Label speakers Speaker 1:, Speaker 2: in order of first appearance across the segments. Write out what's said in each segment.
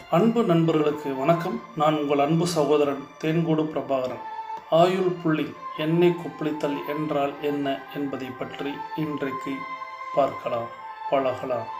Speaker 1: அன்பு நண்பர்களுக்கு வணக்கம் நான் உங்கள் அன்பு சகோதரன் தேன்கூடு பிரபாகரன் ஆயுள் புள்ளி எண்ணெய் கொப்பளித்தல் என்றால் என்ன என்பதை பற்றி இன்றைக்கு பார்க்கலாம் பழகலாம்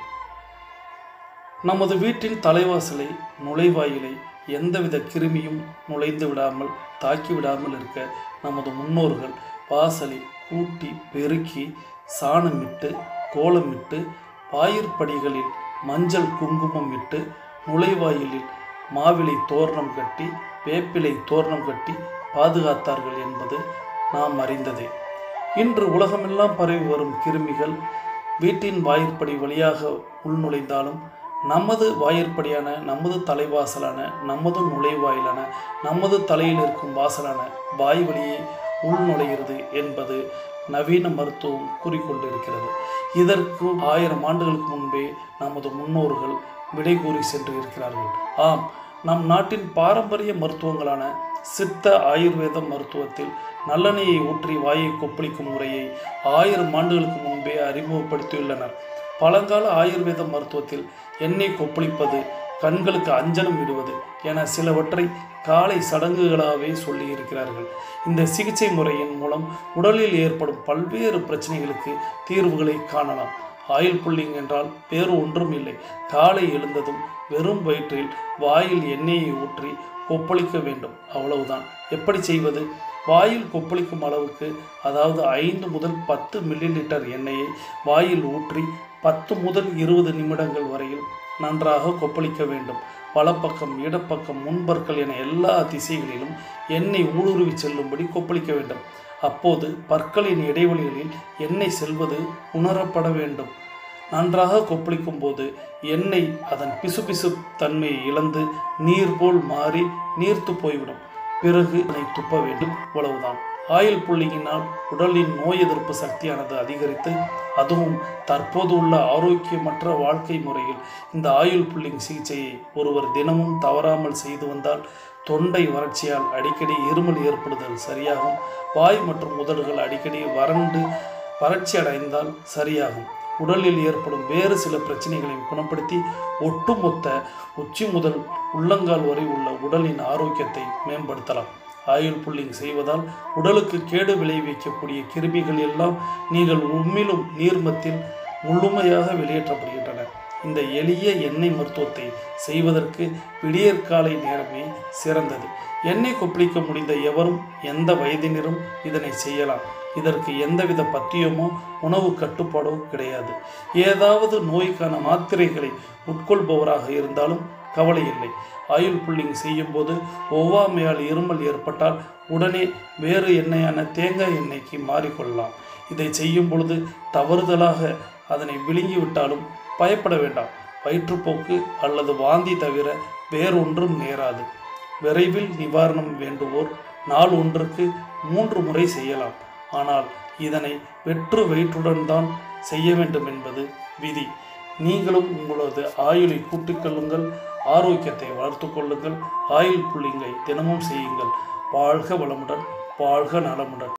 Speaker 1: நமது வீட்டின் தலைவாசலை நுழைவாயிலை எந்தவித கிருமியும் நுழைந்து விடாமல் தாக்கி விடாமல் இருக்க நமது முன்னோர்கள் வாசலை கூட்டி பெருக்கி சாணமிட்டு கோலமிட்டு வாயிற்படிகளில் மஞ்சள் குங்குமம் இட்டு நுழைவாயிலில் மாவிலை தோரணம் கட்டி வேப்பிலை தோரணம் கட்டி பாதுகாத்தார்கள் என்பது நாம் அறிந்ததே இன்று உலகமெல்லாம் பரவி வரும் கிருமிகள் வீட்டின் வாயிற்படி வழியாக உள்நுழைந்தாலும் நமது வாயிற்படியான நமது தலைவாசலான நமது நுழைவாயிலான நமது தலையில் இருக்கும் வாசலான வாய் வழியே உள்நுழைகிறது என்பது நவீன மருத்துவம் கூறிக்கொண்டிருக்கிறது இதற்கு ஆயிரம் ஆண்டுகளுக்கு முன்பே நமது முன்னோர்கள் விடை கூறி சென்று இருக்கிறார்கள் ஆம் நம் நாட்டின் பாரம்பரிய மருத்துவங்களான சித்த ஆயுர்வேத மருத்துவத்தில் நல்லெண்ணெயை ஊற்றி வாயை கொப்பளிக்கும் முறையை ஆயிரம் ஆண்டுகளுக்கு முன்பே அறிமுகப்படுத்தியுள்ளனர் பழங்கால ஆயுர்வேத மருத்துவத்தில் எண்ணெய் கொப்பளிப்பது கண்களுக்கு அஞ்சனம் விடுவது என சிலவற்றை காலை சடங்குகளாகவே சொல்லியிருக்கிறார்கள் இந்த சிகிச்சை முறையின் மூலம் உடலில் ஏற்படும் பல்வேறு பிரச்சனைகளுக்கு தீர்வுகளை காணலாம் ஆயில் புல்லிங் என்றால் வேறு ஒன்றும் இல்லை காலை எழுந்ததும் வெறும் வயிற்றில் வாயில் எண்ணெயை ஊற்றி கொப்பளிக்க வேண்டும் அவ்வளவுதான் எப்படி செய்வது வாயில் கொப்பளிக்கும் அளவுக்கு அதாவது ஐந்து முதல் பத்து மில்லி லிட்டர் எண்ணெயை வாயில் ஊற்றி பத்து முதல் இருபது நிமிடங்கள் வரையில் நன்றாக கொப்பளிக்க வேண்டும் வலப்பக்கம் இடப்பக்கம் முன்பற்கள் என எல்லா திசைகளிலும் எண்ணெய் ஊடுருவி செல்லும்படி கொப்பளிக்க வேண்டும் அப்போது பற்களின் இடைவெளிகளில் எண்ணெய் செல்வது உணரப்பட வேண்டும் நன்றாக கொப்பளிக்கும் போது எண்ணெய் அதன் பிசுபிசு தன்மையை இழந்து நீர் போல் மாறி நீர்த்து போய்விடும் பிறகு அதை துப்ப வேண்டும் இவ்வளவுதான் ஆயில் புள்ளியினால் உடலின் நோய் எதிர்ப்பு சக்தியானது அதிகரித்து அதுவும் தற்போது உள்ள ஆரோக்கியமற்ற வாழ்க்கை முறையில் இந்த ஆயுள் புல்லிங் சிகிச்சையை ஒருவர் தினமும் தவறாமல் செய்து வந்தால் தொண்டை வறட்சியால் அடிக்கடி இருமல் ஏற்படுதல் சரியாகும் வாய் மற்றும் உதடுகள் அடிக்கடி வறண்டு வறட்சி அடைந்தால் சரியாகும் உடலில் ஏற்படும் வேறு சில பிரச்சனைகளையும் குணப்படுத்தி ஒட்டுமொத்த உச்சி முதல் உள்ளங்கால் வரை உள்ள உடலின் ஆரோக்கியத்தை மேம்படுத்தலாம் ஆயுள் புல்லிங் செய்வதால் உடலுக்கு கேடு விளைவிக்கக்கூடிய கிருமிகள் எல்லாம் நீங்கள் உண்மையிலும் நீர்மத்தில் முழுமையாக வெளியேற்றப்படுகின்றன இந்த எளிய எண்ணெய் மருத்துவத்தை செய்வதற்கு விடியற்காலை நேரமே சிறந்தது எண்ணெய் கொப்பளிக்க முடிந்த எவரும் எந்த வயதினரும் இதனை செய்யலாம் இதற்கு எந்தவித பத்தியமோ உணவு கட்டுப்பாடோ கிடையாது ஏதாவது நோய்க்கான மாத்திரைகளை உட்கொள்பவராக இருந்தாலும் கவலை இல்லை ஆயுள் புல்லிங் செய்யும்போது ஒவ்வாமையால் இருமல் ஏற்பட்டால் உடனே வேறு எண்ணெயான தேங்காய் எண்ணெய்க்கு மாறிக்கொள்ளலாம் இதை செய்யும் பொழுது தவறுதலாக அதனை விழுங்கிவிட்டாலும் பயப்பட வேண்டாம் வயிற்றுப்போக்கு அல்லது வாந்தி தவிர வேறொன்றும் நேராது விரைவில் நிவாரணம் வேண்டுவோர் நாள் ஒன்றுக்கு மூன்று முறை செய்யலாம் ஆனால் இதனை வெற்று வயிற்றுடன் தான் செய்ய வேண்டும் என்பது விதி நீங்களும் உங்களது ஆயுளை கூட்டிக் கொள்ளுங்கள் ஆரோக்கியத்தை வளர்த்து கொள்ளுங்கள் ஆயுள் புள்ளிங்கை தினமும் செய்யுங்கள் வாழ்க வளமுடன் வாழ்க நலமுடன்